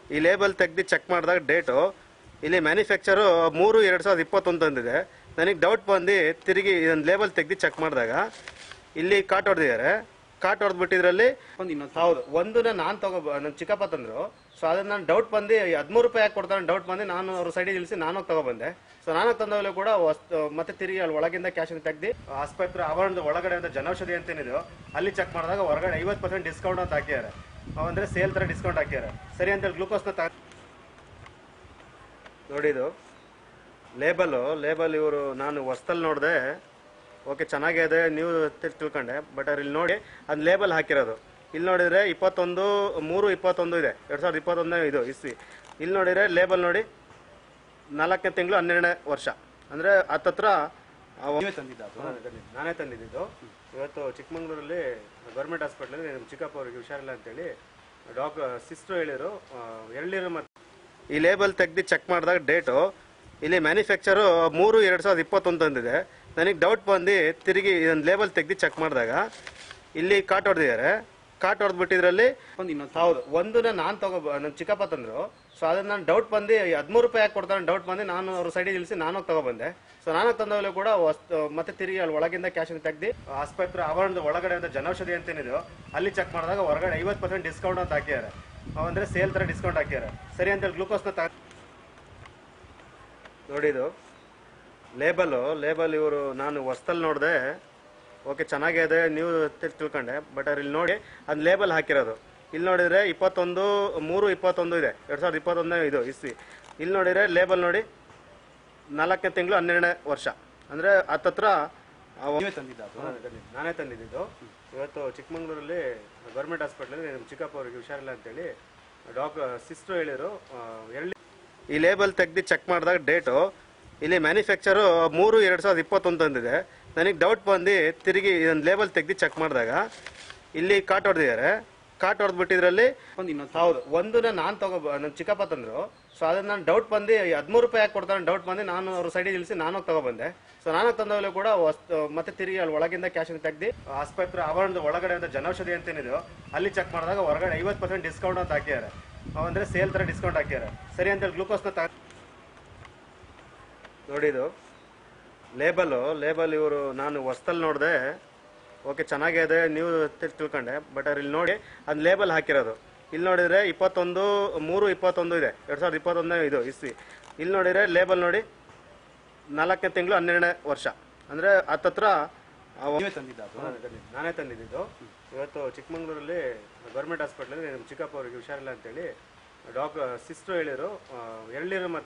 ಈ ಲೇಬಲ್ ತೆಗ್ದು ಚೆಕ್ ಮಾಡಿದಾಗ ಡೇಟು ಇಲ್ಲಿ ಮ್ಯಾನುಫ್ಯಾಕ್ಚರು ಮೂರು ಎರಡು ಸಾವಿರದ ಇಪ್ಪತ್ತೊಂದು ತಂದಿದೆ ನನಗೆ ಡೌಟ್ ಬಂದು ತಿರುಗಿ ಇದೊಂದು ಲೇಬಲ್ ತೆಗ್ದು ಚೆಕ್ ಮಾಡಿದಾಗ ಇಲ್ಲಿ ಕಾಟ್ ಹೊಡೆದಿದ್ದಾರೆ ಕಾಟ್ ಹೊಡೆದ್ಬಿಟ್ಟಿದ್ರಲ್ಲಿ ಒಂದು ಇನ್ನೊಂದು ಹೌದು ಒಂದನ್ನ ನಾನು ತಗೋ ನನ್ನ ಚಿಕ್ಕಪ್ಪ ತಂದ್ರು ಸೊ ಅದನ್ನ ನಾನು ಡೌಟ್ ಬಂದು ಹದಿಮೂರು ರೂಪಾಯಿ ಯಾಕೆ ಕೊಡ್ತಾರೆ ಡೌಟ್ ಬಂದು ನಾನು ಅವ್ರ ಸೈಡಿಗೆ ಇಳಿಸಿ ನಾನು ತಗೊಬಂದೆ ಸೊ ನಾನು ತಂದವಲ್ಲೂ ಕೂಡ ವಸ್ತು ಮತ್ತೆ ತಿರುಗಿ ಅಲ್ಲಿ ಒಳಗಿಂದ ಕ್ಯಾಶ್ ತೆಗ್ದು ಆಸ್ಪತ್ರೆ ಆವರಣದ ಒಳಗಡೆ ಅಂತ ಜನೌಷಧಿ ಅಂತ ಏನಿದೆಯೋ ಅಲ್ಲಿ ಚೆಕ್ ಮಾಡಿದಾಗ ಹೊರಗಡೆ ಐವತ್ತು ಪರ್ಸೆಂಟ್ ಡಿಸ್ಕೌಂಟ್ ಅಂತ ಹಾಕಿದ್ದಾರೆ ಅಂದ್ರೆ ಸೇಲ್ ತರ ಡಿಸ್ಕೌಂಟ್ ಹಾಕಿದ್ದಾರೆ ಸರಿ ಅಂತೇಳಿ ಗ್ಲೂಕೋಸ್ನ ತ ನೋಡಿದು ಲೇಬಲು ಲೇಬಲ್ ಇವರು ನಾನು ಹೊಸ್ತಲ್ಲಿ ನೋಡಿದೆ ಓಕೆ ಚೆನ್ನಾಗಿದೆ ನೀವು ತಿ- ತಿಳ್ಕೊಂಡೆ ಬಟ್ ಅವ್ರು ಇಲ್ಲಿ ನೋಡಿ ಅದು ಲೇಬಲ್ ಹಾಕಿರೋದು ಇಲ್ಲಿ ನೋಡಿದ್ರೆ ಇಪ್ಪತ್ತೊಂದು ಮೂರು ಇಪ್ಪತ್ತೊಂದು ಇದೆ ಎರಡು ಸಾವಿರದ ಇಪ್ಪತ್ತೊಂದನೇ ಇದು ಇಸ್ವಿ ಇಲ್ಲಿ ನೋಡಿದ್ರೆ ಲೇಬಲ್ ನೋಡಿ ನಾಲ್ಕನೇ ತಿಂಗಳು ಹನ್ನೆರಡನೇ ವರ್ಷ ಅಂದರೆ ಹತ್ತತ್ರ ಆ ನೀವೇ ತಂದಿದ್ದ ಅದು ನಾನೇ ತಂದಿದ್ದು. ನಾನೇ ತಂದಿದ್ದು ಇವತ್ತು ಚಿಕ್ಕಮಂಗ್ಳೂರಲ್ಲಿ ಗೌರ್ಮೆಂಟ್ ಹಾಸ್ಪಿಟ್ಲಲ್ಲಿ ನಮ್ಮ ಚಿಕ್ಕಪ್ಪ ಅವರಿಗೆ ಹುಷಾರಿಲ್ಲ ಅಂತೇಳಿ ಡಾಕ್ಟರ್ ಸಿಸ್ಟರ್ ಹೇಳಿದ್ರು ಆ, ಎಳ್ನೀರು ಮತ್ತು ಈ ಲೇಬಲ್ ತೆಗ್ದು ಚೆಕ್ ಮಾಡಿದಾಗ ಡೇಟು ಇಲ್ಲಿ ಮ್ಯಾನುಫ್ಯಾಕ್ಚರು ಮೂರು ಎರಡು ಸಾವಿರದ ಇಪ್ಪತ್ತೊಂದು ತಂದಿದೆ ನನಗೆ ಡೌಟ್ ಬಂದು ತಿರುಗಿ ಇದೊಂದು ಲೇಬಲ್ ತೆಗ್ದು ಚೆಕ್ ಮಾಡಿದಾಗ ಇಲ್ಲಿ ಕಾಟ್ ಹೊಡೆದಿದ್ದಾರೆ ಕಾಟ್ ಹೊಡೆದ್ಬಿಟ್ಟಿದ್ರಲ್ಲಿ ಒಂದು ಇನ್ನೊಂದು ಹೌದು ಒಂದನ್ನ ನಾನು ತಗೋ ನನ್ನ ಚಿಕ್ಕಪ್ಪ ತಂದ್ರು ಸೊ ಅದನ್ನ ನಾನು ಡೌಟ್ ಬಂದು ಹದಿಮೂರು ರೂಪಾಯಿ ಯಾಕೆ ಕೊಡ್ತಾರೆ ಡೌಟ್ ಬಂದು ನಾನು ಅವ್ರ ಸೈಡಿಗೆ ಇಳಿಸಿ ನಾನು ತಗೊಬಂದೆ ಸೊ ನಾನು ತಂದವಲ್ಲೂ ಕೂಡ ವಸ್ತು ಮತ್ತೆ ತಿರುಗಿ ಅಲ್ಲಿ ಒಳಗಿಂದ ಕ್ಯಾಶ್ ತೆಗ್ದು ಆಸ್ಪತ್ರೆ ಆವರಣದ ಒಳಗಡೆ ಅಂತ ಜನೌಷಧಿ ಅಂತ ಏನಿದೆಯೋ ಅಲ್ಲಿ ಚೆಕ್ ಮಾಡಿದಾಗ ಹೊರಗಡೆ ಐವತ್ತು ಪರ್ಸೆಂಟ್ ಡಿಸ್ಕೌಂಟ್ ಅಂತ ಹಾಕಿದ್ದಾರೆ ಅಂದ್ರೆ ಸೇಲ್ ತರ ಡಿಸ್ಕೌಂಟ್ ಹಾಕಿದ್ದಾರೆ ಸರಿ ಅಂತೇಳಿ ಗ್ಲೂಕೋಸ್ನ ತ ನೋಡಿದು ಲೇಬಲು ಲೇಬಲ್ ಇವರು ನಾನು ಹೊಸ್ತಲ್ಲಿ ನೋಡಿದೆ ಓಕೆ ಚೆನ್ನಾಗಿದೆ ನೀವು ತಿ- ತಿಳ್ಕೊಂಡೆ ಬಟ್ ಅವ್ರು ಇಲ್ಲಿ ನೋಡಿ ಅದು ಲೇಬಲ್ ಹಾಕಿರೋದು ಇಲ್ಲಿ ನೋಡಿದ್ರೆ ಇಪ್ಪತ್ತೊಂದು ಮೂರು ಇಪ್ಪತ್ತೊಂದು ಇದೆ ಎರಡು ಸಾವಿರದ ಇಪ್ಪತ್ತೊಂದನೇ ಇದು ಇಸ್ವಿ ಇಲ್ಲಿ ನೋಡಿದ್ರೆ ಲೇಬಲ್ ನೋಡಿ ನಾಲ್ಕನೇ ತಿಂಗಳು ಹನ್ನೆರಡನೇ ವರ್ಷ ಅಂದರೆ ಹತ್ತತ್ರ ಆ ನೀವೇ ತಂದಿದ್ದ ಅದು ನಾನೇ ತಂದಿದ್ದು. ನಾನೇ ತಂದಿದ್ದು ಇವತ್ತು ಚಿಕ್ಕಮಂಗ್ಳೂರಲ್ಲಿ ಗೌರ್ಮೆಂಟ್ ಹಾಸ್ಪಿಟ್ಲಲ್ಲಿ ನಮ್ಮ ಚಿಕ್ಕಪ್ಪ ಅವರಿಗೆ ಹುಷಾರಿಲ್ಲ ಅಂತೇಳಿ ಡಾಕ್ಟರ್ ಸಿಸ್ಟರ್ ಹೇಳಿದ್ರು ಆ, ಎಳ್ಳಿ ಈ ಲೇಬಲ್ ತೆಗ್ದು ಚೆಕ್ ಮಾಡಿದಾಗ ಡೇಟು ಇಲ್ಲಿ ಮ್ಯಾನುಫ್ಯಾಕ್ಚರು ಮೂರು ಎರಡು ಸಾವಿರದ ಇಪ್ಪತ್ತೊಂದು ತಂದಿದೆ ನನಗೆ ಡೌಟ್ ಬಂದು ತಿರುಗಿ ಇದೊಂದು ಲೇಬಲ್ ತೆಗ್ದು ಚೆಕ್ ಮಾಡಿದಾಗ ಇಲ್ಲಿ ಕಾಟ್ ಹೊಡೆದಿದ್ದಾರೆ ಕಾಟ್ ಹೊಡೆದ್ಬಿಟ್ಟಿದ್ರಲ್ಲಿ ಒಂದು ಇನ್ನೊಂದು ಹೌದು ಒಂದನ್ನ ನಾನು ತಗೋ ನನ್ನ ಚಿಕ್ಕಪ್ಪ ತಂದ್ರು ಸೊ ಅದನ್ನ ನಾನು ಡೌಟ್ ಬಂದು ಹದಿಮೂರು ರೂಪಾಯಿ ಯಾಕೆ ಕೊಡ್ತಾರೆ ಡೌಟ್ ಬಂದು ನಾನು ಅವ್ರ ಸೈಡಿಗೆ ಇಳಿಸಿ ನಾನು ತಗೊಬಂದೆ ಸೊ ನಾನು ತಂದವಲ್ಲೂ ಕೂಡ ವಸ್ತು ಮತ್ತೆ ತಿರುಗಿ ಅಲ್ಲಿ ಒಳಗಿಂದ ಕ್ಯಾಶ್ ತೆಗ್ದು ಆಸ್ಪತ್ರೆ ಆವರಣದ ಒಳಗಡೆ ಅಂತ ಜನೌಷಧಿ ಅಂತ ಏನಿದೆಯೋ ಅಲ್ಲಿ ಚೆಕ್ ಮಾಡಿದಾಗ ಹೊರಗಡೆ ಐವತ್ತು ಪರ್ಸೆಂಟ್ ಡಿಸ್ಕೌಂಟ್ ಅಂತ ಹಾಕಿದ್ದಾರೆ ಅಂದ್ರೆ ಸೇಲ್ ತರ ಡಿಸ್ಕೌಂಟ್ ಹಾಕಿದ್ದಾರೆ ಸರಿ ಅಂತೇಳಿ ಗ್ಲೂಕೋಸ್ನ ತ ನೋಡಿದು ಲೇಬಲು ಲೇಬಲ್ ಇವರು ನಾನು ಹೊಸ್ತಲ್ಲಿ ನೋಡಿದೆ ಓಕೆ ಚೆನ್ನಾಗಿದೆ ನೀವು ತಿ- ತಿಳ್ಕೊಂಡೆ ಬಟ್ ಅವ್ರು ಇಲ್ಲಿ ನೋಡಿ ಅದು ಲೇಬಲ್ ಹಾಕಿರೋದು ಇಲ್ಲಿ ನೋಡಿದ್ರೆ ಇಪ್ಪತ್ತೊಂದು ಮೂರು ಇಪ್ಪತ್ತೊಂದು ಇದೆ ಎರಡು ಸಾವಿರದ ಇಪ್ಪತ್ತೊಂದನೇ ಇದು ಇಸ್ವಿ ಇಲ್ಲಿ ನೋಡಿದ್ರೆ ಲೇಬಲ್ ನೋಡಿ ನಾಲ್ಕನೇ ತಿಂಗಳು ಹನ್ನೆರಡನೇ ವರ್ಷ ಅಂದರೆ ಹತ್ತತ್ರ ಆ ನೀವೇ ತಂದಿದ್ದ ಅದು ನಾನೇ ತಂದಿದ್ದು. ನಾನೇ ತಂದಿದ್ದು ಇವತ್ತು ಚಿಕ್ಕಮಂಗ್ಳೂರಲ್ಲಿ ಗೌರ್ಮೆಂಟ್ ಹಾಸ್ಪಿಟ್ಲಲ್ಲಿ ನಮ್ಮ ಚಿಕ್ಕಪ್ಪ ಅವರಿಗೆ ಹುಷಾರಿಲ್ಲ ಅಂತೇಳಿ ಡಾಕ್ಟರ್ ಸಿಸ್ಟರ್ ಹೇಳಿದ್ರು ಆ, ಎಳ್ನೀರು ಮತ್ತು